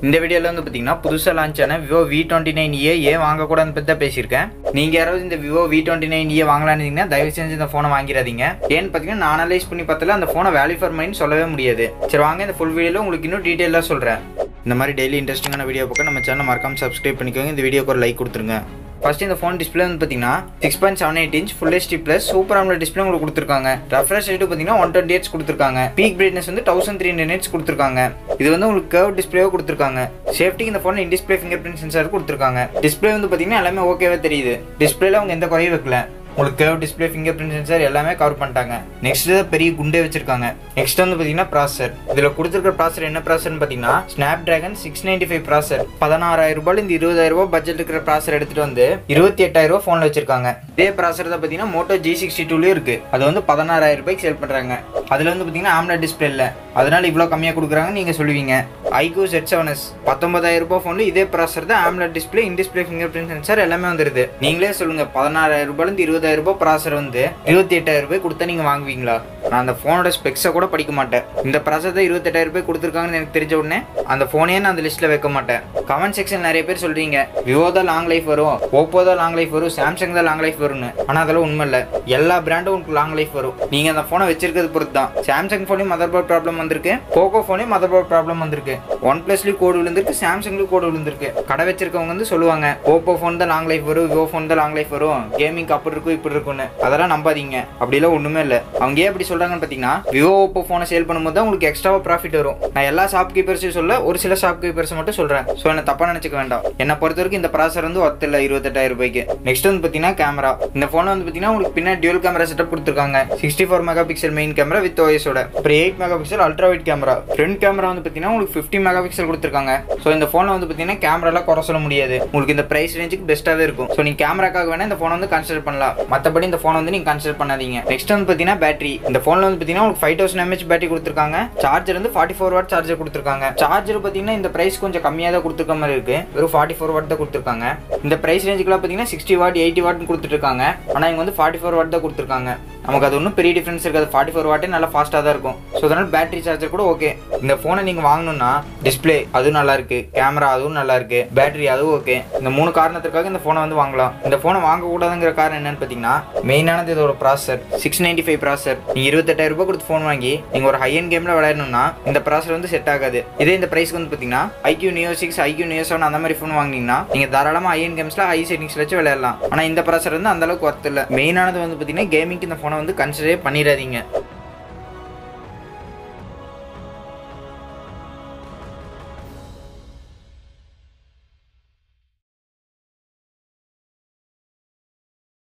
இந்த வீடியோவில் வந்து பார்த்தீங்கன்னா புதுசாக லான்ச் ஆன Vivo V twenty nine A ஏன் வாங்கக்கூடாதுன்னு பற்றி தான் பேசியிருக்கேன் நீங்கள் யாராவது இந்த Vivo V twenty nine A வாங்கலான்னு இருந்தீங்கன்னா தயவு செஞ்சு இந்த ஃபோனை வாங்கிடாதீங்க ஏன்னு பார்த்தீங்கன்னா நான் அனலைஸ் பண்ணி பார்த்தால அந்த ஃபோனை வேல்யூ ஃபார் மைன்னு சொல்லவே முடியாது சரி வாங்க இந்த ஃபுல் வீடியோவில் உங்களுக்கு இன்னும் டீட்டெயிலாக சொல்கிறேன் இந்த மாதிரி டெய்லி இன்ட்ரெஸ்டிங்கான வீடியோ பார்க்க நம்ம சேனல் மறக்காம சப்ஸ்கிரைப் பண்ணிக்கோங்க இந்த வீடியோக்கு ஒரு லைக் கொடுத்துருங்க ஃபர்ஸ்ட் இந்த ஃபோன் டிஸ்பிளே வந்து பார்த்தீங்கன்னா six point seven eight inch full HD plus super AMOLED display உங்களுக்கு கொடுத்துருக்காங்க ரெஃப்ரெஷ் ரேட்டு பார்த்தீங்கன்னா ஒன் டுவெண்ட்டி ஹெட்ஸ் கொடுத்துருக்காங்க பீக் பிரைட்னஸ் வந்து தௌசண்ட் த்ரீ ஹண்ட்ரட் ஹெட்ஸ் கொடுத்துருக்காங்க இது வந்து உங்களுக்கு கர்வ் டிஸ்பிளேவோ கொடுத்துருக்காங்க சேஃப்டிக்கு இந்த phone in display fingerprint sensor கொடுத்துருக்காங்க டிஸ்பிளே வந்து பார்த்தீங்கன்னா எல்லாமே ஓகேவே தெரியுது டிஸ்பிளேல அவங்க எந்த குறையும் வைக்கல உங்களுக்கு curve display fingerprint sensor எல்லாமே கவர் பண்ணிட்டாங்க நெக்ஸ்ட் பெரிய குண்டே வச்சிருக்காங்க நெக்ஸ்ட் வந்து பார்த்தீங்கன்னா ப்ராசர் இதில் கொடுத்துருக்க ப்ராசர் என்ன ப்ராசர்னு பார்த்தீங்கன்னா Snapdragon six ninety five processor பதினாறாயிரம் ரூபாயில் இந்த இருபதாயிரம் ரூபாய் பட்ஜெட் இருக்கிற ப்ராசர் எடுத்துட்டு வந்து இருபத்தி எட்டாயிரம் ரூபாய் ஃபோனில் வச்சிருக்காங்க இதே ப்ராசர் தான் பார்த்தீங்கன்னா மோட்டோ ஜி சிக்ஸ்டி டூலையும் இருக்கு அது வந்து பதினாறாயிரம் ரூபாய்க்கு சேல் பண்ணுறாங்க அதில் வந்து பார்த்தீங்கன்னா ஆம்லெட் டிஸ்பிளே இல்லை அதனால இவ்வளோ கம்மியாக கொடுக்குறாங்க நீங்கள் சொல்லுவீங்க ஐக்யூ செட் செவன் எஸ் பத்தொன்பதாயிரம் ரூபாய் ஃபோனில் இதே ப்ராசர் தான் AMOLED display in display fingerprint sensor எல்லாமே வந்துருது நீங்களே சொல்லுங்க பதினாறாயிரம் ரூபாயிலிருந்து இருபதாயிரம் ரூபாய் ப்ராசர் வந்து இருபத்தி எட்டாயிரம் ரூபாய் கொடுத்தா நீங்கள் வாங்குவீங்களா நான் அந்த ஃபோனோட ஸ்பெக்ஸை கூட படிக்க மாட்டேன் இந்த ப்ராசர் தான் இருபத்தெட்டாயிரம் ரூபாய் கொடுத்துருக்காங்கன்னு எனக்கு தெரிஞ்ச உடனே அந்த ஃபோனே நான் அந்த லிஸ்ட்டில் வைக்க மாட்டேன் கமெண்ட் செக்ஷன் நிறைய பேர் சொல்றீங்க விவோ தான் லாங் லைஃப் வரும் ஓப்போ தான் லாங் லைஃப் வரும் சாம்சங் தான் லாங் லைஃப் வரும்னு ஆனால் அதெல்லாம் உண்மை இல்லை எல்லா பிராண்டும் உங்களுக்கு லாங் லைஃப் வரும் நீங்கள் அந்த ஃபோனை வச்சிருக்கிறது பொறுத்து தான் சாம்சங் ஃபோனையும் மதர் போர்ட் ப்ராப்ளம் வந்திருக்கு போகோ ஃபோனையும் மதர் போர்ட் ப்ராப்ளம் வந்திருக்கு ஒன் பிளஸ்லயும் கோடு விழுந்திருக்கு சாம்சங்லயும் கோடு விழுந்திருக்கு கடை வச்சிருக்கவங்க வந்து சொல்லுவாங்க ஓப்போ ஃபோன் தான் லாங் லைஃப் வரும் விவோ ஃபோன் தான் லாங் லைஃப் வரும் கேமிங் அப்படி இருக்கும் இப்படி இருக்கும்னு அதெல்லாம் நம்பாதீங்க அப்படிலாம் ஒண்ணுமே இல்லை அவங்க ஏன் அப்படி சொல்றாங்கன்னு பார்த்தீங்கன்னா விவோ ஓப்போ ஃபோனை சேல் பண்ணும்போது தான் உங்களுக்கு எக்ஸ்ட்ராவா ப்ராஃபிட் வரும் நான் எல்லா ஷாப் கீப்பர்ஸையும் சொல்ல ஒரு சில ஷாப் கீப்பர்ஸ் மட்டும் சொல்றேன் ஸோ என்ன தப்பா நினைச்சுக்க வேண்டாம் என்னை பொறுத்த வரைக்கும் இந்த ப்ராசர் வந்து ஒத்து இல்லை இருபத்தெட்டாயிரம் ரூபாய்க்கு நெக்ஸ்ட் வந்து பார்த்தீங்கன்னா கேமரா இந்த ஃபோன் வந்து பார்த்தீங்கன்னா உங்களுக்கு பின்னாடி டியூல் கேமரா செட்டப் கொடுத்துருக்காங்க sixty four megapixel main camera with ஓஎஸோட அப்புறம் eight megapixel ultra wide camera front camera வந்து பார்த்தீங்கன்னா உங்களுக்கு ஃபிஃப்டி மெகா பிக்சல் கொடுத்துருக்காங்க ஸோ இந்த ஃபோனில் வந்து பார்த்தீங்கன்னா கேமராலாம் குறை சொல்ல முடியாது உங்களுக்கு இந்த ப்ரைஸ் ரேஞ்சுக்கு பெஸ்ட்டாகவே இருக்கும் ஸோ நீங்கள் கேமராக்காக வேணா இந்த ஃபோனை வந்து கன்சிடர் பண்ணலாம் மற்றபடி இந்த ஃபோனை வந்து நீங்கள் கன்சிடர் பண்ணாதீங்க நெக்ஸ்ட் வந்து பார்த்தீங்கன்னா பேட்டரி இந்த ஃபோனில் வந்து பார்த்தீங்கன்னா உங்களுக்கு ஃபைவ் தௌசண்ட் எம்ஹெச் பேட்டரி கொடுத்துருக்காங்க சார்ஜர் வந்து ஃபார்ட்டி ஃபோர் வாட் சார்ஜர் கொடுத்துருக்காங்க சார்ஜர் பார்த்தீங்கன்னா இந்த ப்ரைஸ் கொஞ்சம் கம்மியாக தான் கொடுத்துருக்க மாதிரி இருக்கு வெறும் ஃபார்ட்டி ஃபோர் வாட் தான் கொடுத்துருக்காங்க இந்த ப்ரைஸ் ரேஞ்சுக்குலாம் பார்த்தீங்கன்னா சிக்ஸ்டி வாட் எயிட்டி வாட்னு கொடுத்துட்டு இருக்காங்க ஆனால் இங்கே வந்து ஃபார்ட்டி ஃபோர் வாட் தான் கொடுத்துருக்காங்க நமக்கு அது ஒன்றும் பெரிய டிஃப்ரென்ஸ் இருக்காது ஃபார்ட்டி ஃபோர் வாட்டே நல்லா ஃபாஸ்ட்டாக தான் இருக்கும் ஸோ அதனால் பேட்டரி சார்ஜர் கூட ஓகே இந்த ஃபோனை நீங்கள் வாங்கணும்னா டிஸ்பிளே அதுவும் நல்லா இருக்கு கேமரா அதுவும் நல்லா இருக்கு பேட்டரி அதுவும் ஓகே இந்த மூணு காரணத்துக்காக இந்த ஃபோனை வந்து வாங்கலாம் இந்த ஃபோனை வாங்கக்கூடாதுங்கிற காரணம் என்னன்னு பார்த்தீங்கன்னா மெயினானது இதோட ப்ராசர் சிக்ஸ் நைன்டி ஃபைவ் ப்ராசர் நீங்கள் இருபத்தெட்டாயிரம் ரூபாய் கொடுத்து ஃபோன் வாங்கி நீங்கள் ஒரு ஹை அண்ட் கேமில் விளையாடணும்னா இந்த ப்ராசர் வந்து செட் ஆகாது இதே இந்த ப்ரைஸ்க்கு வந்து பார்த்தீங்கன்னா iQOO Neo six iQOO Neo seven அந்த மாதிரி ஃபோன் வாங்கினீங்கன்னா நீங்கள் தாராளமாக ஹை அண்ட் கேம்ஸில் ஹை செட்டிங்ஸ் வச்சு விளையாடலாம் ஆனால் இந்த ப்ராசர் வந்து அந்த அளவுக்கு ஒர்த் இல்லை மெயினானது வந்து பார்த்தீங்கன்னா கேமிங்க்கு இந்த ஃபோனை வந்து கன்சிடரே பண்ணிடாதீங்க